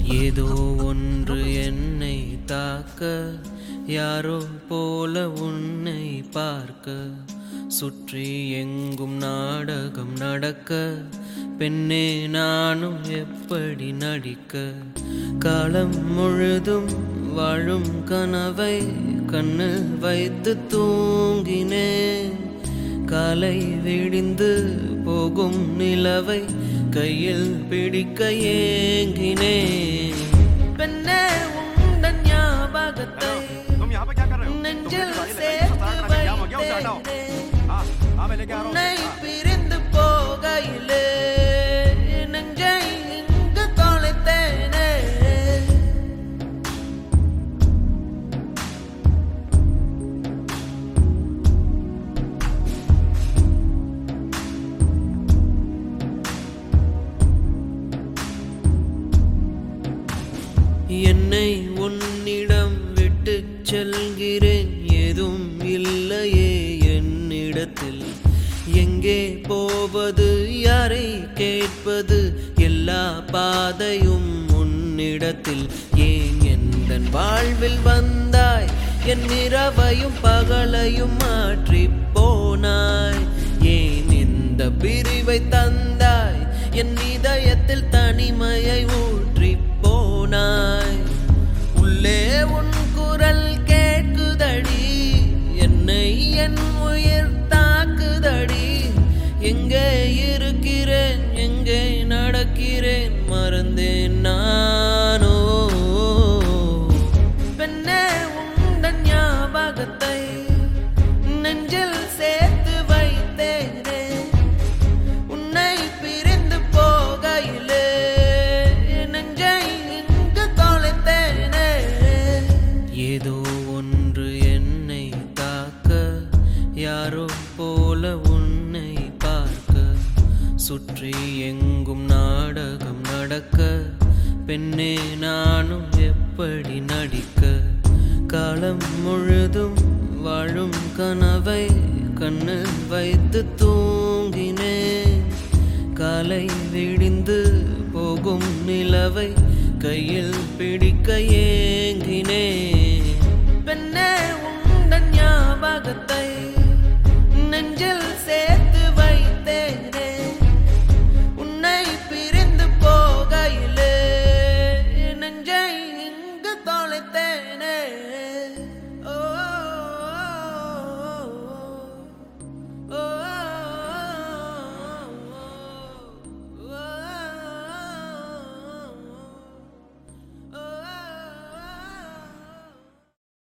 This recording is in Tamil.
ஏதோ ஒன்று என்னை தாக்க யாரோ போல உன்னை பார்க்க சுற்றி எங்கும் நாடகம் நடக்க பெண்ணே நானும் எப்படி நடிக்க காலம் முழுதும் வாழும் கனவை கண்ணில் வைத்து தூங்கினேன் காலை விடிந்து போகும் நிலவை கையில் பிடிக்க ஏங்கினேன் பெண்ணே உந்தன் ஞாபகத்தை तुम यहाँ पे क्या कर रहे हो तुम நெஞ்சில் मुझे तो சேர்த்து ये लगा कि क्या हो गया उसे हटाओ வைத்தேனே. हाँ हाँ मैं लेके आ रहा हूँ உன்னை हाँ। பிரிந்து போகையிலே நெஞ்சை இங்கு தொலைத்தேனே என்னை உன்னிடம் விட்டு செல்கிறேன் ஏதும் இல்லையே என்னிடத்தில் எங்கே போவது யாரை கேட்பது எல்லா பாதையும் உன்னிடத்தில் ஏன் எந்த வாழ்வில் வந்தாய் என் இரவையும் பகலையும் மாற்றி போனாய் ஏன் இந்த பிரிவை தந்தாய் என் இதயத்தில் தனிமையை ஊற்றி போனாய் உள்ளே உன் குரல் கேட்குதடி என்னை என் உயிர் தாக்குதடி எங்கே இருக்கிறேன் எங்கே நடக்கிறேன் மறந்தேன் நானோ பெண்ணே உந்தன் ஞாபகத்தை நெஞ்சில் சேர்த்து வைத்தேனே உன்னை பிரிந்து போகையிலே நெஞ்சை இங்கு தொலைத்தேனே ஏதோ ஒன்று என்னை தாக்க யாரோ போல உன்னை பார்க்க சுற்றி எங்கும் நாடகம் நடக்க பெண்ணே நானும் எப்படி நடிக்க காலம் முழுதும் வாழும் கனவை கண்ணில் வைத்து தூங்கினேன் காலை விடிந்து போகும் நிலவை கையில் பிடிக்க ஏங்கினேன் பெண்ணே உந்தன் ஞாபகத்தை நெஞ்சில் சேர்த்து